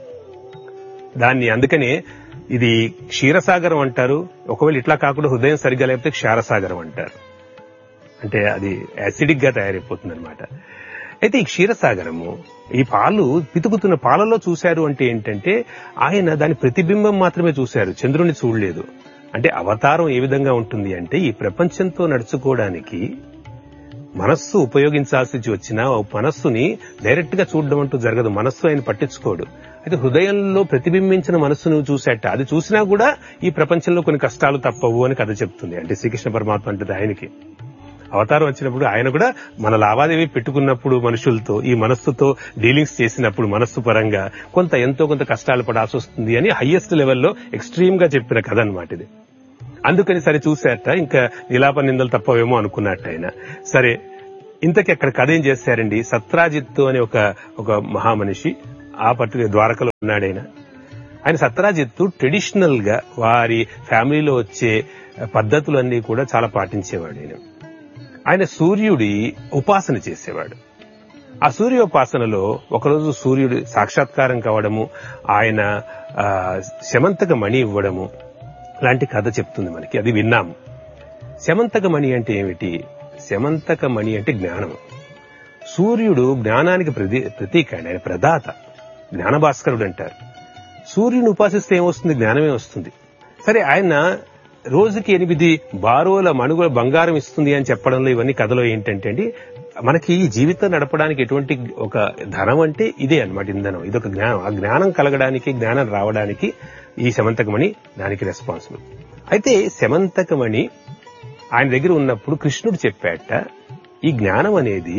దాన్ని అందుకనే ఇది క్షీరసాగరం అంటారు ఒకవేళ ఇట్లా కాకుండా హృదయం సరిగ్గా లేకపోతే క్షారసాగరం అంటారు అంటే అది యాసిడిక్ గా తయారైపోతుంది అనమాట అయితే ఈ క్షీరసాగరము ఈ పాలు పితుకుతున్న పాలలో చూశారు అంటే ఏంటంటే ఆయన దాని ప్రతిబింబం మాత్రమే చూశారు చంద్రుని చూడలేదు అంటే అవతారం ఏ విధంగా ఉంటుంది అంటే ఈ ప్రపంచంతో నడుచుకోవడానికి మనస్సు ఉపయోగించాల్సి వచ్చినా ఓ మనస్సుని డైరెక్ట్ గా చూడడం అంటూ జరగదు మనస్సు ఆయన పట్టించుకోడు అయితే హృదయంలో ప్రతిబింబించిన మనస్సును చూసేట అది చూసినా కూడా ఈ ప్రపంచంలో కొన్ని కష్టాలు తప్పవు అని కథ చెప్తుంది అంటే శ్రీకృష్ణ పరమాత్మ అంటది ఆయనకి అవతారం వచ్చినప్పుడు ఆయన కూడా మన లావాదేవీ పెట్టుకున్నప్పుడు మనుషులతో ఈ మనస్సుతో డీలింగ్స్ చేసినప్పుడు మనస్సు పరంగా కొంత ఎంతో కొంత కష్టాలు పడాల్సి వస్తుంది అని హైయెస్ట్ లెవెల్లో ఎక్స్ట్రీమ్ గా చెప్పిన కథ అనమాట ఇది అందుకని సరే చూశారట ఇంకా నిలాప నిందలు తప్పవేమో అనుకున్నట్టు ఆయన సరే ఇంతకీ అక్కడ కథ ఏం చేశారండి సత్రాజిత్తు అనే ఒక ఒక మహామనిషి ఆ పర్టికులర్ ద్వారకలో ఉన్నాడు ఆయన ఆయన సత్రాజిత్తు ట్రెడిషనల్ గా వారి ఫ్యామిలీలో వచ్చే పద్ధతులన్నీ కూడా చాలా పాటించేవాడు ఆయన ఆయన సూర్యుడి ఉపాసన చేసేవాడు ఆ సూర్యోపాసనలో ఒకరోజు సూర్యుడి సాక్షాత్కారం కావడము ఆయన ఆ, శమంతక మణి ఇవ్వడము లాంటి కథ చెప్తుంది మనకి అది విన్నాము శమంతక మణి అంటే ఏమిటి శమంతక మణి అంటే జ్ఞానం సూర్యుడు జ్ఞానానికి ప్రతి ప్రతీక అండి ఆయన ప్రదాత జ్ఞానభాస్కరుడు అంటారు సూర్యుని ఉపాసిస్తే ఏమొస్తుంది జ్ఞానమే వస్తుంది సరే ఆయన రోజుకి ఎనిమిది బారోల మణుగుల బంగారం ఇస్తుంది అని చెప్పడంలో ఇవన్నీ కథలో ఏంటంటే అండి మనకి ఈ జీవితం నడపడానికి ఎటువంటి ఒక ధనం అంటే ఇదే అన్నమాట ఇంధనం ఇదొక జ్ఞానం ఆ జ్ఞానం కలగడానికి జ్ఞానం రావడానికి ఈ శమంతకమణి దానికి రెస్పాన్సిబుల్ అయితే శమంతకమణి ఆయన దగ్గర ఉన్నప్పుడు కృష్ణుడు చెప్పాట ఈ జ్ఞానం అనేది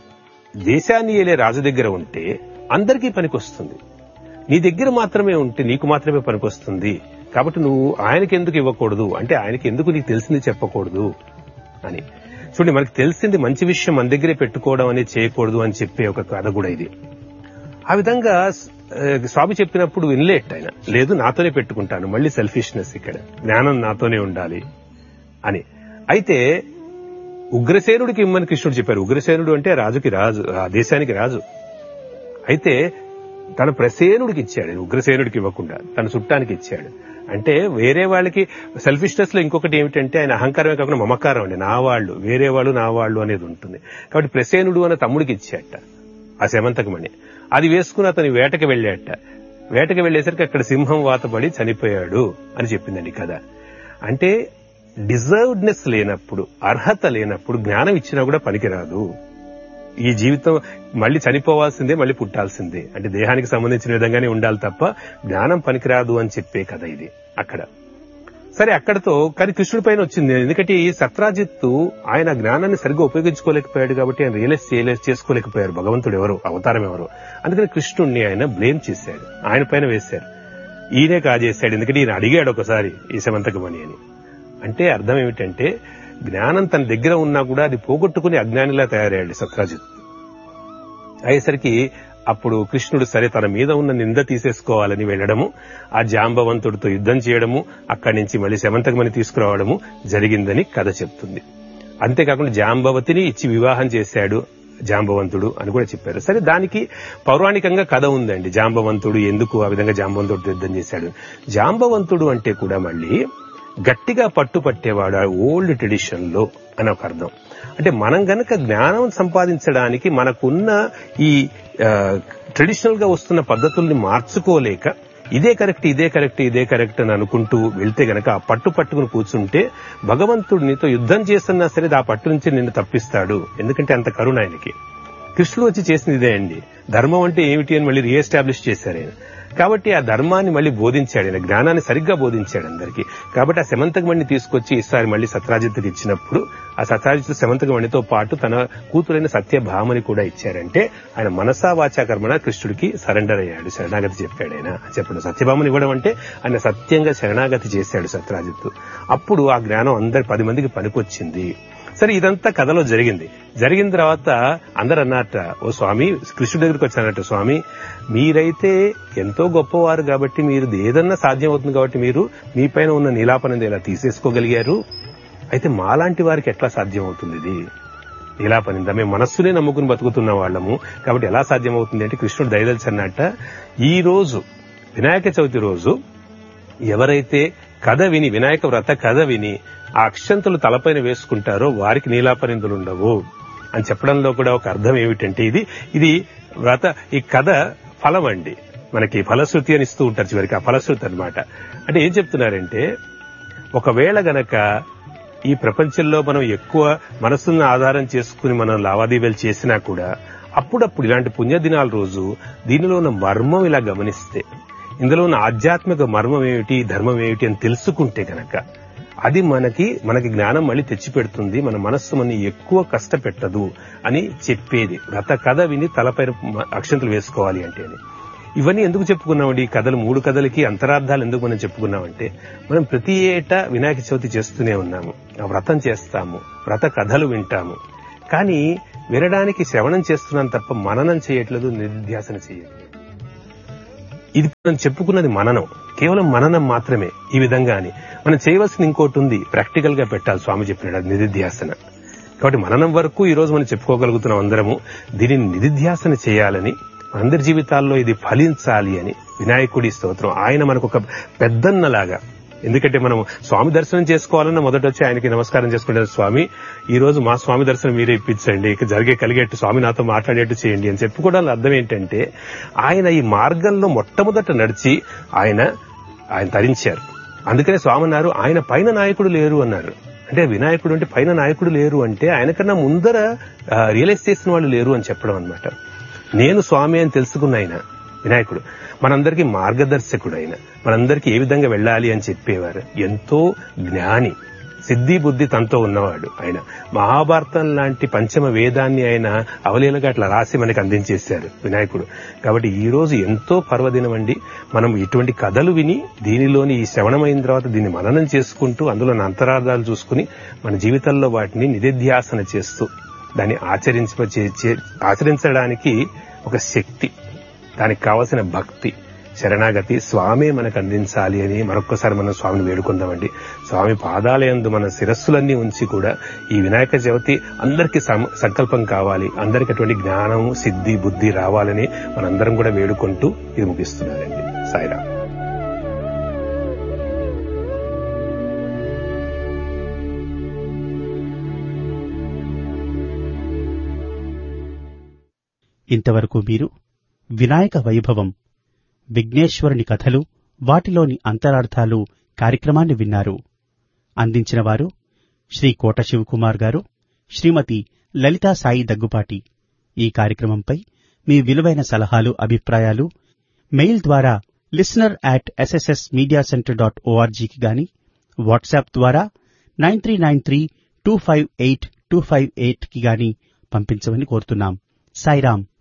దేశాన్ని ఏలే రాజు దగ్గర ఉంటే అందరికీ పనికొస్తుంది నీ దగ్గర మాత్రమే ఉంటే నీకు మాత్రమే పనికొస్తుంది కాబట్టి నువ్వు ఆయనకి ఎందుకు ఇవ్వకూడదు అంటే ఆయనకి ఎందుకు నీకు తెలిసింది చెప్పకూడదు అని చూడండి మనకి తెలిసింది మంచి విషయం మన దగ్గరే పెట్టుకోవడం అనేది చేయకూడదు అని చెప్పే ఒక కథ కూడా ఇది ఆ విధంగా ఆ, స్వామి చెప్పినప్పుడు వినలేట్ ఆయన లేదు నాతోనే పెట్టుకుంటాను మళ్ళీ సెల్ఫిష్నెస్ ఇక్కడ జ్ఞానం నాతోనే ఉండాలి అని అయితే ఉగ్రసేనుడికి ఇమ్మని కృష్ణుడు చెప్పారు ఉగ్రసేనుడు అంటే రాజుకి రాజు ఆ దేశానికి రాజు అయితే తన ప్రసేనుడికి ఇచ్చాడు ఉగ్రసేనుడికి ఇవ్వకుండా తన చుట్టానికి ఇచ్చాడు అంటే వేరే వాళ్ళకి సెల్ఫిష్నెస్ లో ఇంకొకటి ఏమిటంటే ఆయన అహంకారమే కాకుండా మమకారం అండి నా వాళ్ళు వేరే వాళ్ళు నా వాళ్ళు అనేది ఉంటుంది కాబట్టి ప్రసేనుడు అనే తమ్ముడికి ఇచ్చాట ఆ శమంతకమణి అది వేసుకుని అతని వేటకి వెళ్ళాట వేటకి వెళ్ళేసరికి అక్కడ సింహం వాతపడి చనిపోయాడు అని చెప్పిందండి కథ అంటే డిజర్వ్డ్నెస్ లేనప్పుడు అర్హత లేనప్పుడు జ్ఞానం ఇచ్చినా కూడా పనికిరాదు ఈ జీవితం మళ్ళీ చనిపోవాల్సిందే మళ్ళీ పుట్టాల్సిందే అంటే దేహానికి సంబంధించిన విధంగానే ఉండాలి తప్ప జ్ఞానం పనికిరాదు అని చెప్పే కథ ఇది అక్కడ సరే అక్కడతో కానీ కృష్ణుడి పైన వచ్చింది ఎందుకంటే ఈ సత్రాజిత్తు ఆయన జ్ఞానాన్ని సరిగ్గా ఉపయోగించుకోలేకపోయాడు కాబట్టి ఆయన రియలైజ్ చేయలే చేసుకోలేకపోయారు భగవంతుడు ఎవరు అవతారం ఎవరు అందుకని కృష్ణుడిని ఆయన బ్లేమ్ చేశాడు ఆయన పైన వేశారు ఈయనే కాజేశాడు ఎందుకంటే ఈయన అడిగాడు ఒకసారి ఈ శమంతకమణి అని అంటే అర్థం ఏమిటంటే జ్ఞానం తన దగ్గర ఉన్నా కూడా అది పోగొట్టుకుని అజ్ఞానిలా తయారయ్యాడు సత్రాజిత్ అయ్యేసరికి అప్పుడు కృష్ణుడు సరే తన మీద ఉన్న నింద తీసేసుకోవాలని వెళ్ళడము ఆ జాంబవంతుడితో యుద్ధం చేయడము అక్కడి నుంచి మళ్ళీ శమంతకమని తీసుకురావడము జరిగిందని కథ చెప్తుంది అంతేకాకుండా జాంబవతిని ఇచ్చి వివాహం చేశాడు జాంబవంతుడు అని కూడా చెప్పారు సరే దానికి పౌరాణికంగా కథ ఉందండి జాంబవంతుడు ఎందుకు ఆ విధంగా జాంబవంతుడు యుద్ధం చేశాడు జాంబవంతుడు అంటే కూడా మళ్ళీ గట్టిగా పట్టుపట్టేవాడు ఓల్డ్ ట్రెడిషన్ లో అని ఒక అర్థం అంటే మనం గనక జ్ఞానం సంపాదించడానికి మనకున్న ఈ ట్రెడిషనల్ గా వస్తున్న పద్ధతుల్ని మార్చుకోలేక ఇదే కరెక్ట్ ఇదే కరెక్ట్ ఇదే కరెక్ట్ అని అనుకుంటూ వెళ్తే గనక ఆ పట్టు పట్టుకుని కూర్చుంటే భగవంతుడు నీతో యుద్ధం చేస్తున్నా సరే ఆ పట్టు నుంచి నిన్ను తప్పిస్తాడు ఎందుకంటే అంత కరుణ ఆయనకి కృష్ణుడు వచ్చి చేసింది ఇదే అండి ధర్మం అంటే ఏమిటి అని మళ్ళీ రీఎస్టాబ్లిష్ చేశారు ఆయన కాబట్టి ఆ ధర్మాన్ని మళ్ళీ బోధించాడు ఆయన జ్ఞానాన్ని సరిగ్గా బోధించాడు అందరికీ కాబట్టి ఆ శమంతకమణిని తీసుకొచ్చి ఈసారి మళ్ళీ సత్రాజిత్తుకి ఇచ్చినప్పుడు ఆ సత్రాజిత్తు శమంతకమణితో పాటు తన కూతురైన సత్యభామని కూడా ఇచ్చారంటే ఆయన మనసా వాచా కర్మణ కృష్ణుడికి సరెండర్ అయ్యాడు శరణాగతి చెప్పాడు ఆయన చెప్పడం సత్యభామని ఇవ్వడం అంటే ఆయన సత్యంగా శరణాగతి చేశాడు సత్రాజిత్తు అప్పుడు ఆ జ్ఞానం అందరి పది మందికి పనికొచ్చింది సరే ఇదంతా కథలో జరిగింది జరిగిన తర్వాత అందరు అన్నట్ట ఓ స్వామి కృష్ణుడి దగ్గరికి వచ్చానట స్వామి మీరైతే ఎంతో గొప్పవారు కాబట్టి మీరు ఏదన్నా సాధ్యం అవుతుంది కాబట్టి మీరు మీ పైన ఉన్న నీలాపనంది ఇలా తీసేసుకోగలిగారు అయితే మాలాంటి వారికి ఎట్లా సాధ్యం అవుతుంది ఇది నీలాపనింద మేము మనస్సునే నమ్ముకుని బతుకుతున్న వాళ్ళము కాబట్టి ఎలా సాధ్యం అవుతుంది అంటే కృష్ణుడు దయదలిచన్నట్ట ఈ రోజు వినాయక చవితి రోజు ఎవరైతే కథ విని వినాయక వ్రత కథ విని ఆ అక్షంతులు తలపైన వేసుకుంటారో వారికి నీలాపరిందులు ఉండవు అని చెప్పడంలో కూడా ఒక అర్థం ఏమిటంటే ఇది ఇది వ్రత ఈ కథ ఫలం అండి మనకి ఫలశ్రుతి అని ఇస్తూ ఉంటారు చివరికి ఆ ఫలశ్రుతి అన్నమాట అంటే ఏం చెప్తున్నారంటే ఒకవేళ గనక ఈ ప్రపంచంలో మనం ఎక్కువ మనస్సును ఆధారం చేసుకుని మనం లావాదేవీలు చేసినా కూడా అప్పుడప్పుడు ఇలాంటి పుణ్యదినాల రోజు దీనిలో ఉన్న మర్మం ఇలా గమనిస్తే ఇందులో ఉన్న ఆధ్యాత్మిక మర్మం ఏమిటి ధర్మం ఏమిటి అని తెలుసుకుంటే గనక అది మనకి మనకి జ్ఞానం మళ్ళీ తెచ్చిపెడుతుంది మన మనస్సు మన ఎక్కువ కష్టపెట్టదు అని చెప్పేది వ్రత కథ విని తలపైన మ- అక్షంతలు వేసుకోవాలి అంటే అని ఇవన్నీ ఎందుకు చెప్పుకున్నామండి ఈ కథలు మూడు కథలకి అంతరార్థాలు ఎందుకు మనం చెప్పుకున్నామంటే మనం ప్రతి ఏటా వినాయక చవితి చేస్తూనే ఉన్నాము ఆ వ్రతం చేస్తాము వ్రత కథలు వింటాము కానీ వినడానికి శ్రవణం చేస్తున్నాం తప్ప మననం చేయట్లేదు నిధ్యాసన చేయట్లేదు ఇది మనం చెప్పుకున్నది మననం కేవలం మననం మాత్రమే ఈ విధంగా అని మనం చేయవలసిన ఇంకోటి ఉంది ప్రాక్టికల్ గా పెట్టాలి స్వామి చెప్పినట్టు అది నిధిధ్యాసన కాబట్టి మననం వరకు ఈ రోజు మనం చెప్పుకోగలుగుతున్నాం అందరము దీనిని నిధిధ్యాసన చేయాలని అందరి జీవితాల్లో ఇది ఫలించాలి అని వినాయకుడి స్తోత్రం ఆయన మనకు ఒక పెద్దన్నలాగా ఎందుకంటే మనం స్వామి దర్శనం చేసుకోవాలన్న మొదట వచ్చి ఆయనకి నమస్కారం చేసుకుంటారు స్వామి ఈ రోజు మా స్వామి దర్శనం మీరే ఇప్పించండి ఇక జరిగే కలిగేట్టు స్వామి నాతో మాట్లాడేట్టు చేయండి అని చెప్పుకోవడానికి అర్థం ఏంటంటే ఆయన ఈ మార్గంలో మొట్టమొదట నడిచి ఆయన ఆయన తరించారు అందుకనే స్వామి అన్నారు ఆయన పైన నాయకుడు లేరు అన్నారు అంటే వినాయకుడు అంటే పైన నాయకుడు లేరు అంటే ఆయనకన్నా ముందర ఆ, రియలైజ్ చేసిన వాళ్ళు లేరు అని చెప్పడం అన్నమాట నేను స్వామి అని తెలుసుకున్న ఆయన వినాయకుడు మనందరికీ మార్గదర్శకుడు ఆయన మనందరికీ ఏ విధంగా వెళ్ళాలి అని చెప్పేవారు ఎంతో జ్ఞాని సిద్ధి బుద్ధి తనతో ఉన్నవాడు ఆయన మహాభారతం లాంటి పంచమ వేదాన్ని ఆయన అవలీలగా అట్లా రాసి మనకి అందించేశారు వినాయకుడు కాబట్టి ఈ రోజు ఎంతో పర్వదినం అండి మనం ఇటువంటి కథలు విని దీనిలోని ఈ శ్రవణమైన తర్వాత దీన్ని మననం చేసుకుంటూ అందులో అంతరార్థాలు చూసుకుని మన జీవితంలో వాటిని నిధిధ్యాసన చేస్తూ దాన్ని ఆచరించ చే- చే- ఆచరించడానికి ఒక శక్తి దానికి కావలసిన భక్తి శరణాగతి స్వామే మనకు అందించాలి అని మరొక్కసారి మనం స్వామిని వేడుకుందామండి స్వామి పాదాలయందు మన శిరస్సులన్నీ ఉంచి కూడా ఈ వినాయక చవితి అందరికీ సం- సంకల్పం కావాలి అందరికి అటువంటి జ్ఞానం సిద్ధి బుద్ధి రావాలని మనందరం కూడా వేడుకుంటూ ఇది ముగిస్తున్నారండి సాయిరా ఇంతవరకు మీరు వినాయక వైభవం విఘ్నేశ్వరుని కథలు వాటిలోని అంతరార్థాలు కార్యక్రమాన్ని విన్నారు అందించిన వారు శ్రీ కోట శివకుమార్ గారు శ్రీమతి లలితా సాయి దగ్గుపాటి ఈ కార్యక్రమంపై మీ విలువైన సలహాలు అభిప్రాయాలు మెయిల్ ద్వారా listener at S S S media centre dot ఓఆర్జీకి గాని వాట్సాప్ ద్వారా nine three nine three two five eight two five eight కి గాని పంపించమని కోరుతున్నాం సాయిరాం